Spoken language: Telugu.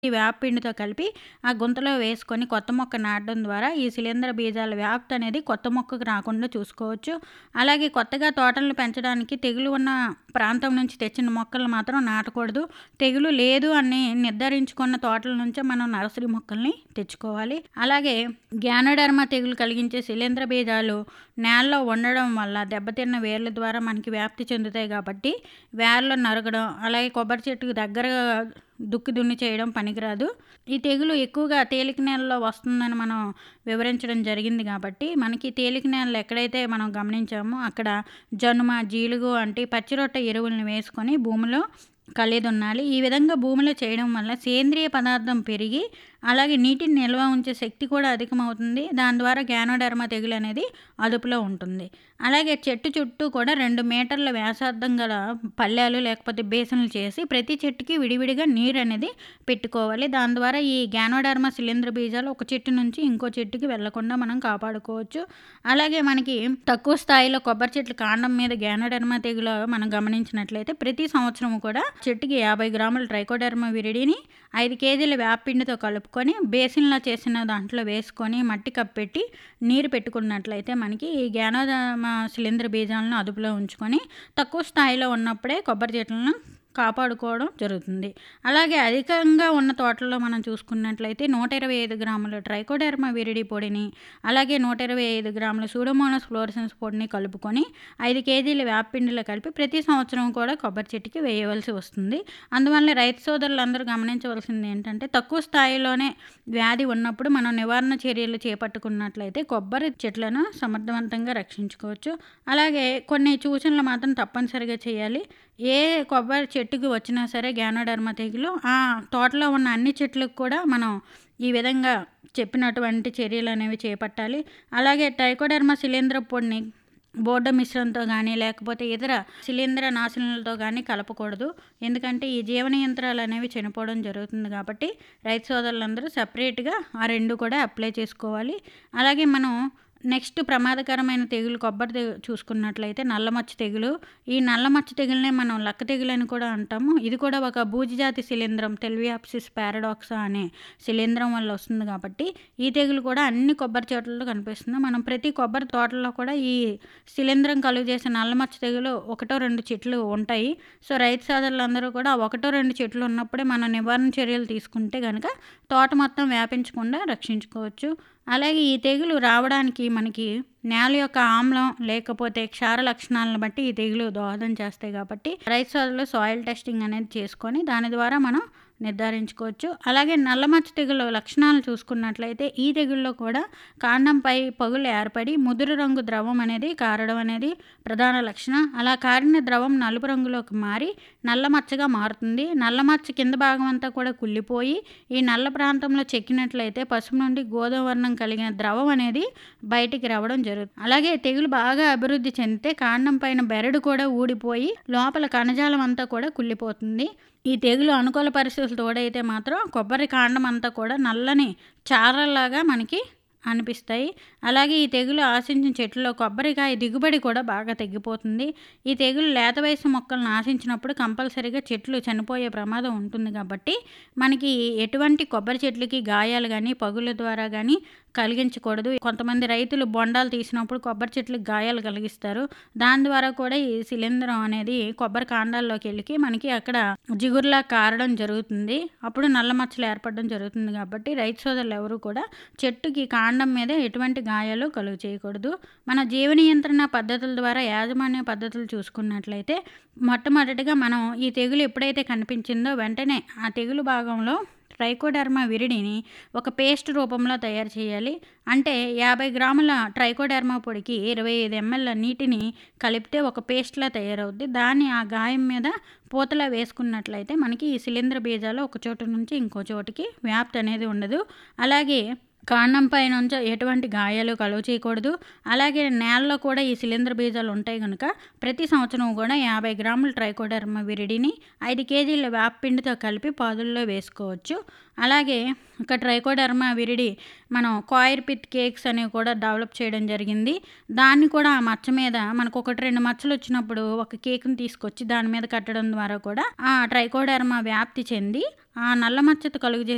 ఈ వేపపిండితో కలిపి ఆ గుంతలో వేసుకొని కొత్త మొక్క నాటడం ద్వారా ఈ శిలీంధ్ర బీజాల వ్యాప్తి అనేది కొత్త మొక్కకు రాకుండా చూసుకోవచ్చు అలాగే కొత్తగా తోటలను పెంచడానికి తెగులు ఉన్న ప్రాంతం నుంచి తెచ్చిన మొక్కలు మాత్రం నాటకూడదు తెగులు లేదు అని నిర్ధారించుకున్న తోటల నుంచే మనం నర్సరీ మొక్కల్ని తెచ్చుకోవాలి అలాగే గ్యానోడర్మా తెగులు కలిగించే శిలీంధ్ర బీజాలు నేలలో ఉండడం వల్ల దెబ్బతిన్న వేర్ల ద్వారా మనకి వ్యాప్తి చెందుతాయి కాబట్టి వేర్లు నరగడం అలాగే కొబ్బరి చెట్టుకు దగ్గరగా దుక్కి దున్ని చేయడం పనికిరాదు ఈ తెగులు ఎక్కువగా తేలిక నేలలో వస్తుందని మనం వివరించడం జరిగింది కాబట్టి మనకి తేలిక నేలలు ఎక్కడైతే మనం గమనించామో అక్కడ జనుమ జీలుగు అంటే పచ్చిరొట్ట ఎరువులను వేసుకొని భూమిలో కలిదున్నాలి ఈ విధంగా భూమిలో చేయడం వల్ల సేంద్రియ పదార్థం పెరిగి అలాగే నీటిని నిల్వ ఉంచే శక్తి కూడా అధికమవుతుంది దాని ద్వారా గ్యానోడర్మా తెగులు అనేది అదుపులో ఉంటుంది అలాగే చెట్టు చుట్టూ కూడా రెండు మీటర్ల వ్యాసార్థం గల పళ్ళాలు లేకపోతే బేసన్లు చేసి ప్రతి చెట్టుకి విడివిడిగా నీరు అనేది పెట్టుకోవాలి దాని ద్వారా ఈ గ్యానోడర్మా శిలీంద్ర బీజాలు ఒక చెట్టు నుంచి ఇంకో చెట్టుకి వెళ్లకుండా మనం కాపాడుకోవచ్చు అలాగే మనకి తక్కువ స్థాయిలో కొబ్బరి చెట్ల కాండం మీద గ్యానోడర్మా తెగులు మనం గమనించినట్లయితే ప్రతి సంవత్సరం కూడా చెట్టుకి యాభై గ్రాముల ట్రైకోడర్మా విరిడిని ఐదు కేజీల వేపపిండితో కలుపుకొని బేసిన్లో చేసిన దాంట్లో వేసుకొని మట్టి కప్పెట్టి నీరు పెట్టుకున్నట్లయితే మనకి ఈ గ్యానోడర్మా శిలీంద్ర బీజాలను అదుపులో ఉంచుకొని తక్కువ స్థాయిలో ఉన్నప్పుడే కొబ్బరి చెట్లను కాపాడుకోవడం జరుగుతుంది అలాగే అధికంగా ఉన్న తోటల్లో మనం చూసుకున్నట్లయితే నూట ఇరవై ఐదు గ్రాముల ట్రైకోడెర్మా విరిడి పొడిని అలాగే నూట ఇరవై ఐదు గ్రాముల సూడోమోనస్ ఫ్లోరసెన్స్ పొడిని కలుపుకొని ఐదు కేజీల వేపపిండిలో కలిపి ప్రతి సంవత్సరం కూడా కొబ్బరి చెట్టుకి వేయవలసి వస్తుంది అందువల్ల రైతు సోదరులు అందరూ గమనించవలసింది ఏంటంటే తక్కువ స్థాయిలోనే వ్యాధి ఉన్నప్పుడు మనం నివారణ చర్యలు చేపట్టుకున్నట్లయితే కొబ్బరి చెట్లను సమర్థవంతంగా రక్షించుకోవచ్చు అలాగే కొన్ని సూచనలు మాత్రం తప్పనిసరిగా చేయాలి ఏ కొబ్బరి చెట్టుకి వచ్చినా సరే గ్యానోడర్మా తెగులు ఆ తోటలో ఉన్న అన్ని చెట్లకు కూడా మనం ఈ విధంగా చెప్పినటువంటి చర్యలు అనేవి చేపట్టాలి అలాగే ట్రైకోడర్మా శిలీంద్ర పొడిని బోర్డ మిశ్రంతో కానీ లేకపోతే ఇతర శిలీంద్ర నాశనాలతో కానీ కలపకూడదు ఎందుకంటే ఈ జీవన యంత్రాలు అనేవి చనిపోవడం జరుగుతుంది కాబట్టి రైతు సోదరులందరూ సపరేట్గా ఆ రెండు కూడా అప్లై చేసుకోవాలి అలాగే మనం నెక్స్ట్ ప్రమాదకరమైన తెగులు కొబ్బరి తెగు చూసుకున్నట్లయితే నల్లమచ్చ తెగులు ఈ నల్లమచ్చ తెగులనే మనం లక్క తెగులు అని కూడా అంటాము ఇది కూడా ఒక బూజిజాతి శిలీంద్రం టెల్వియాప్సిస్ పారాడాక్సా అనే శిలీంద్రం వల్ల వస్తుంది కాబట్టి ఈ తెగులు కూడా అన్ని కొబ్బరి చెట్లలో కనిపిస్తుంది మనం ప్రతి కొబ్బరి తోటలో కూడా ఈ శిలీంద్రం కలుగు చేసే నల్లమచ్చ తెగులు ఒకటో రెండు చెట్లు ఉంటాయి సో రైతు సోదరులందరూ కూడా ఒకటో రెండు చెట్లు ఉన్నప్పుడే మనం నివారణ చర్యలు తీసుకుంటే కనుక తోట మొత్తం వ్యాపించకుండా రక్షించుకోవచ్చు అలాగే ఈ తెగులు రావడానికి మనకి నేల యొక్క ఆమ్లం లేకపోతే క్షార లక్షణాలను బట్టి ఈ తెగులు దోహదం చేస్తాయి కాబట్టి రైతు సోదరులు సాయిల్ టెస్టింగ్ అనేది చేసుకొని దాని ద్వారా మనం నిర్ధారించుకోవచ్చు అలాగే నల్లమచ్చ తెగులు లక్షణాలు చూసుకున్నట్లయితే ఈ తెగుల్లో కూడా కాండంపై పగులు ఏర్పడి ముదురు రంగు ద్రవం అనేది కారడం అనేది ప్రధాన లక్షణం అలా కారిన ద్రవం నలుపు రంగులోకి మారి నల్లమచ్చగా మారుతుంది నల్లమచ్చ కింద భాగం అంతా కూడా కుళ్ళిపోయి ఈ నల్ల ప్రాంతంలో చెక్కినట్లయితే పసుపు నుండి గోధుమ వర్ణం కలిగిన ద్రవం అనేది బయటికి రావడం జరుగుతుంది అలాగే తెగులు బాగా అభివృద్ధి చెందితే కాండం పైన బెరడు కూడా ఊడిపోయి లోపల కణజాలం అంతా కూడా కుళ్ళిపోతుంది ఈ తెగులు అనుకూల పరిస్థితులు తోడైతే మాత్రం కొబ్బరి కాండం అంతా కూడా నల్లని చారల్లాగా మనకి అనిపిస్తాయి అలాగే ఈ తెగులు ఆశించిన చెట్లలో కొబ్బరికాయ దిగుబడి కూడా బాగా తగ్గిపోతుంది ఈ తెగులు లేత వయసు మొక్కలను ఆశించినప్పుడు కంపల్సరీగా చెట్లు చనిపోయే ప్రమాదం ఉంటుంది కాబట్టి మనకి ఎటువంటి కొబ్బరి చెట్లకి గాయాలు కానీ పగుల ద్వారా కానీ కలిగించకూడదు కొంతమంది రైతులు బొండాలు తీసినప్పుడు కొబ్బరి చెట్లకు గాయాలు కలిగిస్తారు దాని ద్వారా కూడా ఈ శిలీంధ్రం అనేది కొబ్బరి కాండాల్లోకి వెళ్ళి మనకి అక్కడ జిగురులా కారడం జరుగుతుంది అప్పుడు నల్ల మచ్చలు ఏర్పడడం జరుగుతుంది కాబట్టి రైతు సోదరులు ఎవరు కూడా చెట్టుకి కాండం మీద ఎటువంటి గాయాలు కలుగు చేయకూడదు మన జీవ నియంత్రణ పద్ధతుల ద్వారా యాజమాన్య పద్ధతులు చూసుకున్నట్లయితే మొట్టమొదటిగా మనం ఈ తెగులు ఎప్పుడైతే కనిపించిందో వెంటనే ఆ తెగులు భాగంలో ట్రైకోడర్మా విరిడిని ఒక పేస్ట్ రూపంలో తయారు చేయాలి అంటే యాభై గ్రాముల ట్రైకోడర్మా పొడికి ఇరవై ఐదు ఎంఎల్ నీటిని కలిపితే ఒక పేస్ట్లా తయారవుద్ది దాన్ని ఆ గాయం మీద పూతలా వేసుకున్నట్లయితే మనకి ఈ శిలీంద్ర బీజాలు ఒక చోటు నుంచి ఇంకో చోటుకి వ్యాప్తి అనేది ఉండదు అలాగే కాండం పై నుంచి ఎటువంటి గాయాలు కలువ చేయకూడదు అలాగే నేలలో కూడా ఈ శిలీంద్ర బీజాలు ఉంటాయి కనుక ప్రతి సంవత్సరం కూడా యాభై గ్రాముల ట్రైకోడర్మా విరిడిని ఐదు కేజీల వేపపిండితో కలిపి పాదుల్లో వేసుకోవచ్చు అలాగే ఒక ట్రైకోడర్మా విరిడి మనం కాయిర్ పిత్ కేక్స్ అనేవి కూడా డెవలప్ చేయడం జరిగింది దాన్ని కూడా ఆ మచ్చ మీద మనకు ఒకటి రెండు మచ్చలు వచ్చినప్పుడు ఒక కేక్ని తీసుకొచ్చి దాని మీద కట్టడం ద్వారా కూడా ఆ ట్రైకోడర్మా వ్యాప్తి చెంది ఆ నల్ల మచ్చత కలుగు